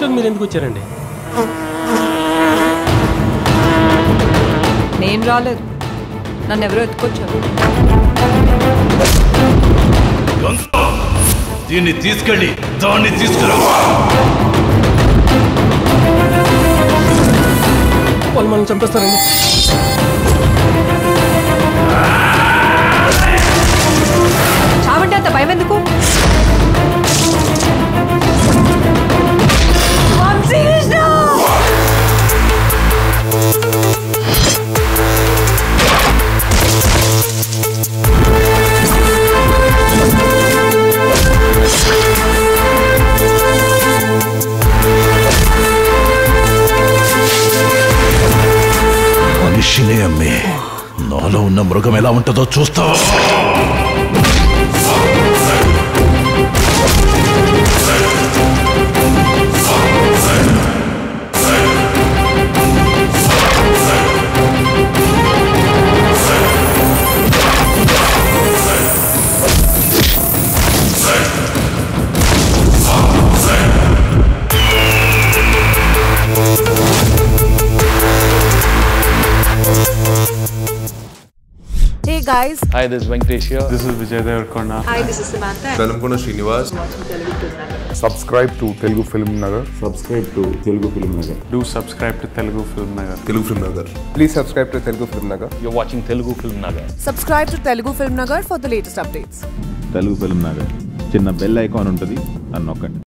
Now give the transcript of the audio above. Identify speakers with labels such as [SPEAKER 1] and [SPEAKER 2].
[SPEAKER 1] ఇంట్లోకి మీరు ఎందుకు వచ్చారండి
[SPEAKER 2] నేను రాలేదు నన్ను ఎవరో ఎత్తుకొచ్చారు
[SPEAKER 3] దీన్ని తీసుకెళ్ళి దాన్ని తీసుకురా
[SPEAKER 1] వాళ్ళు మనం చంపేస్తారండి
[SPEAKER 2] చావంటే అంత భయం ఎందుకు వంశీకృష్ణ!
[SPEAKER 3] మనిషినే అమ్మే నాలో ఉన్న మృగం ఎలా ఉంటుందో చూస్తావా
[SPEAKER 4] Hey guys,
[SPEAKER 5] Hi, this is Venkatesh here.
[SPEAKER 6] This is Vijay Devarkonda.
[SPEAKER 2] Hi, this is Samantha.
[SPEAKER 7] Velankonda Srinivas
[SPEAKER 8] subscribe to Telugu Film Nagar
[SPEAKER 9] subscribe to Telugu Film Nagar
[SPEAKER 6] Do subscribe to Telugu Film Nagar.
[SPEAKER 7] Telugu Film Nagar
[SPEAKER 8] please subscribe to Telugu Film Nagar
[SPEAKER 5] You're watching Telugu Film Nagar.
[SPEAKER 4] subscribe to Telugu Film Nagar for the latest updates.
[SPEAKER 9] Telugu Film Nagar చిన్న bell icon ఉంటుంది అని నొక్కండి